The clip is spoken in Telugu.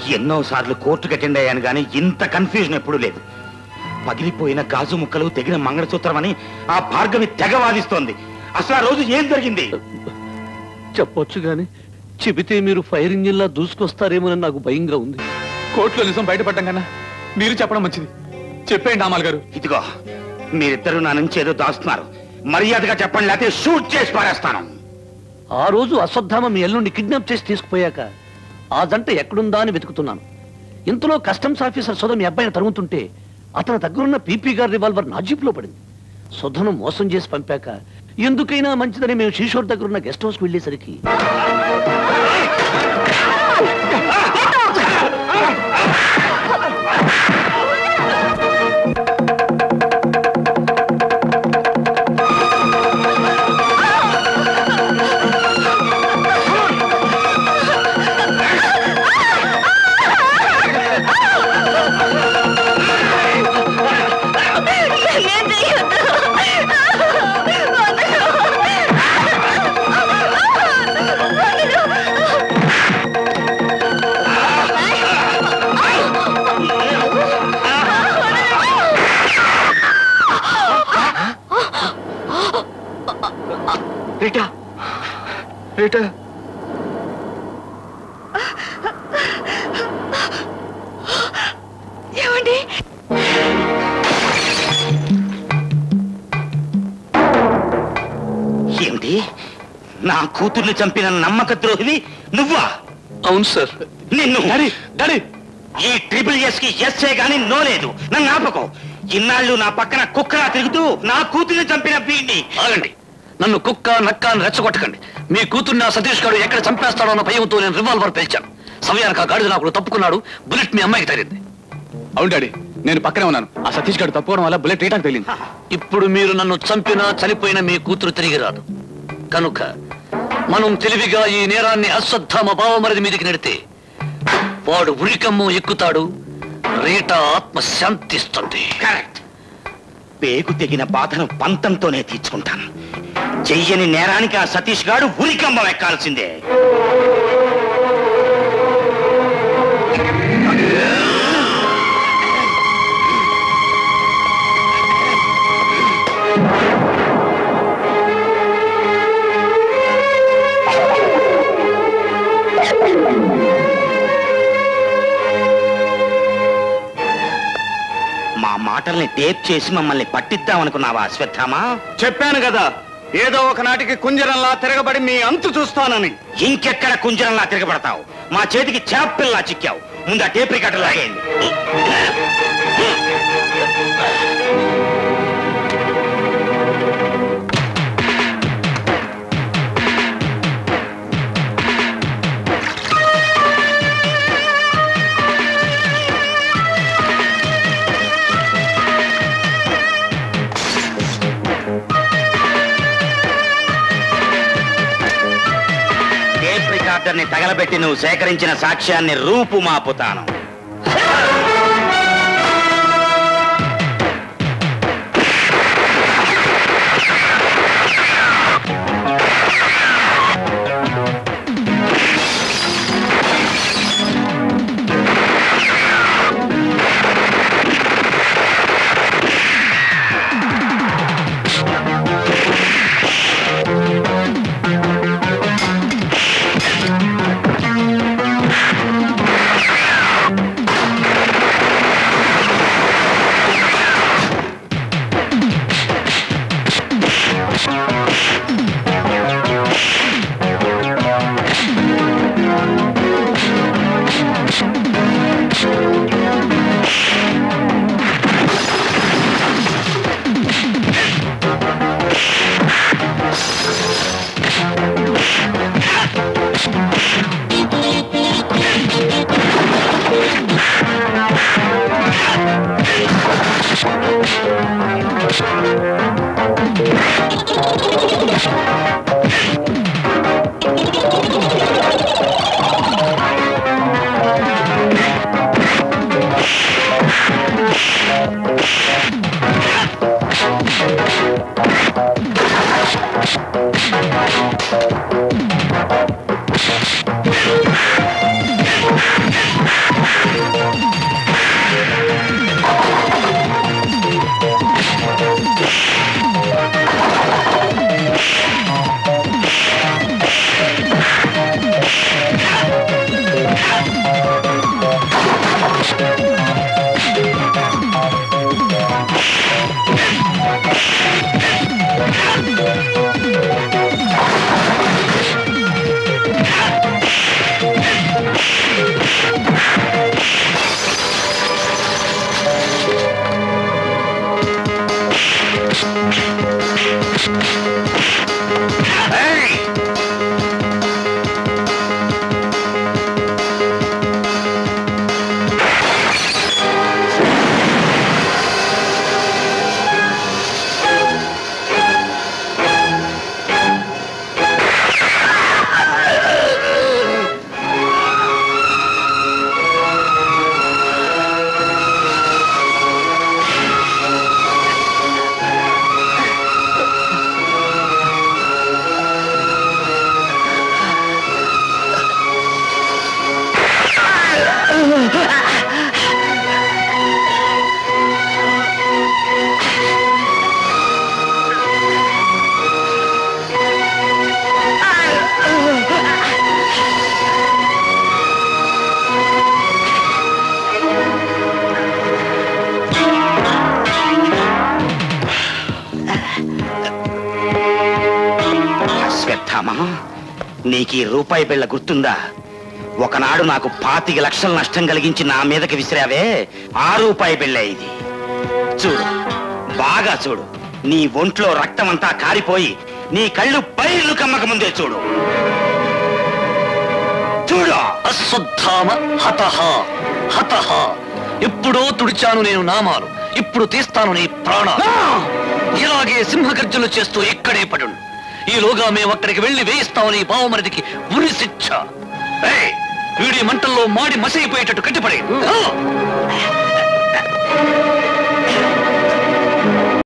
ఎన్నో సార్లు కోర్టుకు అటెండ్ అయ్యాను కానీ ఇంత కన్ఫ్యూజన్ ఎప్పుడూ లేదు పగిలిపోయిన గాజు ముక్కలు తెగిన మంగళసూత్రం అని ఆ భార్గవి తెగ వాదిస్తోంది అసలు ఆ రోజు ఏం జరిగింది చెప్పొచ్చు గాని చెబితే మీరు ఫైర్ ఇంజిన్ లా దూసుకొస్తారేమోనని నాకు భయంగా ఉంది కోర్టులో నిజం బయటపడ్డం కన్నా మీరు చెప్పడం మంచిది చెప్పేయండి అమ్మాల్ గారు ఇదిగో మీరిద్దరూ నా నుంచి ఏదో దాస్తున్నారు మర్యాదగా చెప్పండి లేకపోతే షూట్ చేసి పారేస్తాను ఆ రోజు అశ్వత్థామ మీ ఎల్లుండి కిడ్నాప్ చేసి తీసుకుపోయాక ఆ జంట ఎక్కడుందా అని వెతుకుతున్నాను ఇంతలో కస్టమ్స్ ఆఫీసర్ సుధ మీ అబ్బాయిని తరుగుతుంటే అతని దగ్గరున్న పీపీ గారి రివాల్వర్ నా జీపులో పడింది సుధను మోసం చేసి పంపాక ఎందుకైనా మంచిదని మేము శ్రీశోర్ దగ్గరున్న గెస్ట్ హౌస్కి వెళ్ళేసరికి ఏం చెయ్యొద్దు రీటా రీటా ఏమండి ఏమిటి నా కూతుర్ని చంపిన నమ్మక ద్రోహివి నువ్వా అవును సార్ నిన్ను డాడీ డాడీ ఈ ట్రిపుల్ ఎస్ కి ఎస్ఏ గాని నో లేదు నన్ను ఆపకం ఇన్నాళ్ళు నా పక్కన కుక్కలా తిరుగుతూ నా కూతుర్ని చంపిన వీడిని ఆగండి నన్ను కుక్క నక్క అని రెచ్చగొట్టకండి మీ కూతుర్ని ఆ సతీష్ గారు ఎక్కడ చంపేస్తాడో అన్న భయంతో నేను రివాల్వర్ పేల్చాను సమయానికి ఆ గాడిద నాకు తప్పుకున్నాడు బుల్లెట్ మీ అమ్మాయికి తగిలింది అవును డాడీ నేను పక్కనే ఉన్నాను ఆ సతీష్ గారు తప్పుకోవడం వల్ల బుల్లెట్ రీటాకి తగిలింది ఇప్పుడు మీరు నన్ను చంపినా చనిపోయిన మీ కూతురు తిరిగి రాదు కనుక మనం తెలివిగా ఈ నేరాన్ని అశ్వత్థామ భావమరిది మీదికి నెడితే వాడు ఉరికమ్ము ఎక్కుతాడు రీట ఆత్మ శాంతిస్తుంది కరెక్ట్ పేగు తెగిన బాధను పంతంతోనే తీర్చుకుంటాను చెయ్యని నేరానికి ఆ సతీష్ గాడు ఉరికంబం ఎక్కాల్సిందే మా మాటల్ని టేప్ చేసి మమ్మల్ని పట్టిద్దామనుకున్నావా అశ్వత్థామా చెప్పాను కదా ఏదో ఒక నాటికి కుంజరంలా తిరగబడి మీ అంతు చూస్తానని ఇంకెక్కడ కుంజరంలా తిరగబడతావు మా చేతికి చేపల్లా చిక్కావు ముందు ఆ టేప్ రికార్డర్ లాగేయండి టేప్ రికార్డర్ ని తగలబెట్టి నువ్వు సేకరించిన సాక్ష్యాన్ని రూపుమాపుతాను రామా నీకు ఈ రూపాయి బిళ్ళ గుర్తుందా ఒకనాడు నాకు పాతిక లక్షల నష్టం కలిగించి నా మీదకి విసిరావే ఆ రూపాయి బిళ్ళ ఇది చూడు బాగా చూడు నీ ఒంట్లో రక్తమంతా కారిపోయి నీ కళ్ళు పైర్లు కమ్మక ముందే చూడు చూడు అశ్వత్థామ హతహ హతహ ఎప్పుడో తుడిచాను నేను నామాలు ఇప్పుడు తీస్తాను నీ ప్రాణాలు ఇలాగే సింహగర్జనలు చేస్తూ ఇక్కడే పడుండు ఈలోగా మేము అక్కడికి వెళ్లి వేయిస్తామని ఈ బావమరిదికి ఉరి శిక్ష ఏయ్, వీడి మంటల్లో మాడి మసైపోయేటట్టు కట్టిపడే